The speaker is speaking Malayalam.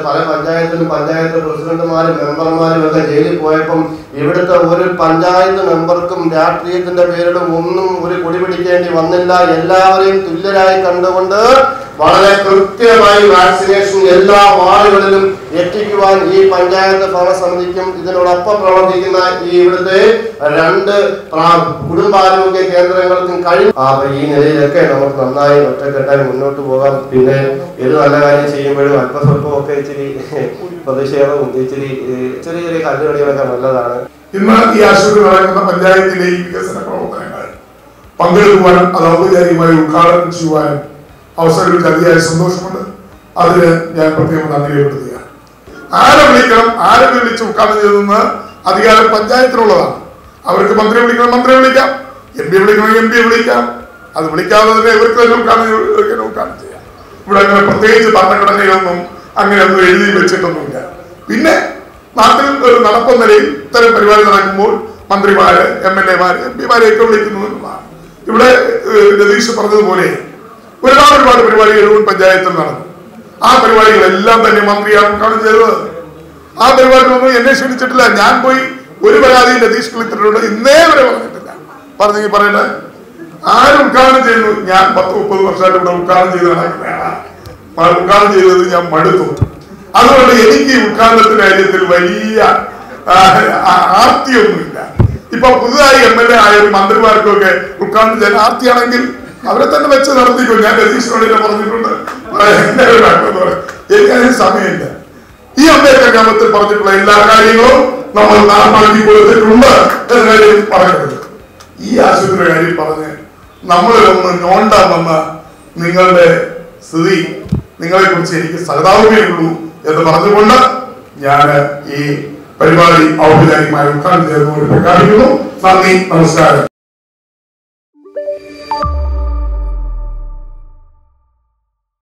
പല പഞ്ചായത്തിലും പഞ്ചായത്ത് പ്രസിഡന്റുമാരും മെമ്പർമാരും ഒക്കെ ജയിലിൽ പോയപ്പം ഇവിടുത്തെ ഒരു പഞ്ചായത്ത് മെമ്പർക്കും രാഷ്ട്രീയത്തിന്റെ പേരിലും ഒന്നും ഒരു കൊടി പിടിക്കേണ്ടി വന്നില്ല എല്ലാവരെയും തുല്യരായി കണ്ടുകൊണ്ട് വളരെ കൃത്യമായി വാക്സിനേഷൻ എല്ലാ വാർഡുകളിലും എത്തിക്കുവാൻ ഈ പഞ്ചായത്ത് ഭരണസമിതിക്കും ഇതിനോടൊപ്പം പ്രവർത്തിക്കുന്ന ഈ ഇവിടുത്തെ രണ്ട് പ്രാ- കുടുംബാരോഗ്യ കേന്ദ്രങ്ങൾക്കും കഴിയും ആ, അപ്പൊ ഈ നിലയിലൊക്കെ നമുക്ക് നന്നായി ഒറ്റക്കെട്ടായി മുന്നോട്ട് പോകാം പിന്നെ ഏത് നല്ല കാര്യം ചെയ്യുമ്പോഴും അല്പസ്വല്പം ഒക്കെ ഇച്ചിരി പ്രതിഷേധവും ഇച്ചിരി ഏഹ്, ചെറിയ ചെറിയ കല്ലുകളികളൊക്കെ നല്ലതാണ് ഇന്ന് ഈ ആശുപത്രി നടക്കുന്ന പഞ്ചായത്തിലെ ഈ വികസന പ്രവർത്തനങ്ങൾ പങ്കെടുക്കുവാനും അത് ഔപചാരികമായി ഉദ്ഘാടനം ചെയ്യുവാനും അവസരം ലഭിച്ച അതിയായ സന്തോഷമുണ്ട് അതിന് ഞാൻ പ്രത്യേകം നന്ദി രേഖപ്പെടുത്തുക ആരെ വിളിക്കണം ആരെ വിളിച്ച് ഉദ്ഘാടനം ചെയ്തെന്ന് അധികാരം പഞ്ചായത്തിനുള്ളതാണ് അവർക്ക് മന്ത്രി വിളിക്കണം മന്ത്രി വിളിക്കാം എം പി വിളിക്കണം എം പി വിളിക്കാം അത് വിളിക്കാതെ തന്നെ ഇവർക്ക് തന്നെ ഉദ്ഘാടനം ചെയ്യ- ഇവർക്ക് തന്നെ ഉദ്ഘാടനം ചെയ്യാം ഇവിടെ അങ്ങനെ പ്രത്യേകിച്ച് ഭരണഘടനയൊന്നും അങ്ങനെയൊന്നും എഴുതി വെച്ചിട്ടൊന്നുമില്ല പിന്നെ നാട്ടിൽ ഒരു നടപ്പ് നിലയിൽ ഇത്തരം പരിപാടി നടക്കുമ്പോൾ മന്ത്രിമാര് എം എൽ എമാര് എം പിമാരെയൊക്കെ വിളിക്കുന്നു എന്നുള്ളതാണ് ഇവിടെ ഏഹ്, രതീഷ് പറഞ്ഞതുപോലെ ഒരുപാട് ഒരുപാട് പരിപാടികൾ ഒരു പഞ്ചായത്തിൽ നടന്നു ആ പരിപാടികളെല്ലാം തന്നെ മന്ത്രിയാണ് ഉദ്ഘാടനം ചെയ്തത് ആ പരിപാടികളൊന്നും എന്നെ ക്ഷണിച്ചിട്ടില്ല ഞാൻ പോയി ഒരു പരാതിയും രതീഷ് കളിത്തിട്ടുണ്ട് ഇന്നേ വരെ പറഞ്ഞിട്ടില്ല പറഞ്ഞെങ്കിൽ പറയട്ടെ ആര് ഉദ്ഘാടനം ചെയ്യുന്നു ഞാൻ പത്ത് മുപ്പത് വർഷമായിട്ട് ഇവിടെ ഉദ്ഘാടനം ചെയ്ത് നടക്കുന്നതാണ് ആ ഉദ്ഘാടനം ചെയ്തത് ഞാൻ മടുത്തു അതുകൊണ്ട് എനിക്ക് ഈ ഉദ്ഘാടനത്തിന്റെ കാര്യത്തിൽ വലിയ ആ, ആ, ആർത്തിയൊന്നുമില്ല ഇപ്പൊ പുതുതായി എം എൽ എ ആയാലും മന്ത്രിമാർക്കൊക്കെ ഉദ്ഘാടനം ചെയ്യാൻ ആർത്തിയാണെങ്കിൽ അവരെ തന്നെ വെച്ച് നടത്തിക്കോ ഞാൻ രതീഷിനോട് ഇങ്ങനെ പറഞ്ഞിട്ടുണ്ട് എന്നെ ഒരു ആഗ്രഹം പറയും. എനിക്കതിന് സമയമില്ല ഈ അമ്പേദ്കർ ഗ്രാമത്തിൽ പറഞ്ഞിട്ടുള്ള എല്ലാ കാര്യങ്ങളും നമ്മൾ നടപ്പാക്കി കൊടുത്തിട്ടുണ്ട് എന്ന കാര്യം പറയുന്നത് ഈ ആശുപത്രി കാര്യം പറഞ്ഞ് നമ്മളിലൊന്ന് ഞോണ്ടാമെന്ന നിങ്ങളുടെ സ്ഥിതി നിങ്ങളെ കുറിച്ച് എനിക്ക് സഹതാപമേ ഉള്ളൂ എന്ന് പറഞ്ഞുകൊണ്ട് ഞാൻ ഈ പരിപാടി ഔപചാരികമായി ഉദ്ഘാടനം ചെയ്തുകൊണ്ട് പ്രഖ്യാപിക്കുന്നു നന്ദി നമസ്കാരം